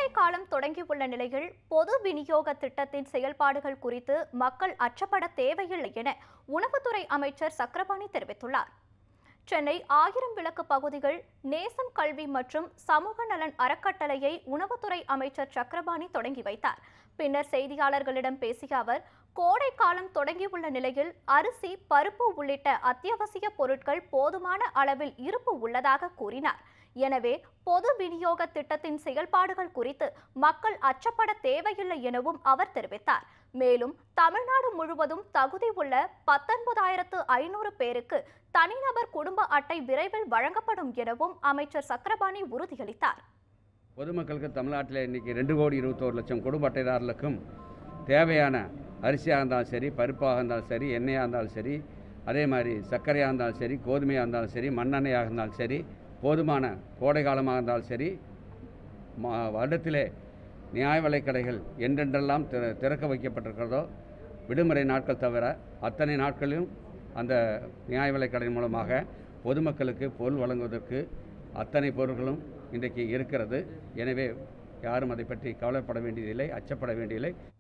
காலம் தொடங்கியுள்ள நிலையில் பொது விநியோக திட்டத்தின் செயல்பாடுகள் குறித்து மக்கள் அச்சப்பட தேவையில்லை என உணவுத்துறை அமைச்சர் சக்கரபாணி தெரிவித்துள்ளார் சென்னை ஆயிரம் விளக்கு பகுதிகள் நேசம் கல்வி மற்றும் சமூக நலன் அறக்கட்டளையை உணவுத்துறை அமைச்சர் சக்கரபாணி தொடங்கி வைத்தார் பின்னர் செய்தியாளர்களிடம் பேசிய அவர் கோடை காலம் தொடங்கியுள்ள நிலையில் அரிசி பருப்பு உள்ளிட்ட அத்தியாவசிய பொருட்கள் போதுமான அளவில் இருப்பு உள்ளதாக கூறினார் எனவே பொது விநியோக திட்டத்தின் செயல்பாடுகள் குறித்து மக்கள் அச்சப்பட தேவையில்லை எனவும் அவர் தெரிவித்தார் மேலும் தமிழ்நாடு முழுவதும் தகுதி உள்ள பத்தொன்பதாயிரத்து ஐநூறு பேருக்கு தனிநபர் குடும்ப அட்டை விரைவில் வழங்கப்படும் எனவும் அமைச்சர் சக்கரபாணி உறுதியளித்தார் பொதுமக்களுக்கு தமிழ்நாட்டில் இன்றைக்கி ரெண்டு கோடி இருபத்தோரு லட்சம் குடும்ப அட்டைதாரர்களுக்கும் தேவையான அரிசியாக இருந்தாலும் சரி பருப்பாக இருந்தாலும் சரி எண்ணெயாக இருந்தாலும் சரி அதே மாதிரி சர்க்கரையாக இருந்தாலும் சரி கோதுமையாக இருந்தாலும் சரி மண்ணெண்ணெயாக இருந்தாலும் சரி போதுமான கோடை காலமாக இருந்தாலும் சரி மா வருடத்திலே நியாய விலைக் கடைகள் என்றென்றெல்லாம் திற திறக்க வைக்கப்பட்டிருக்கிறதோ விடுமுறை நாட்கள் தவிர அத்தனை நாட்களிலும் அந்த நியாய விலைக் கடை மூலமாக பொதுமக்களுக்கு பொருள் வழங்குவதற்கு அத்தனை பொருட்களும் இன்றைக்கு இருக்கிறது எனவே யாரும் அதை பற்றி கவலைப்பட வேண்டியதில்லை அச்சப்பட வேண்டியதில்லை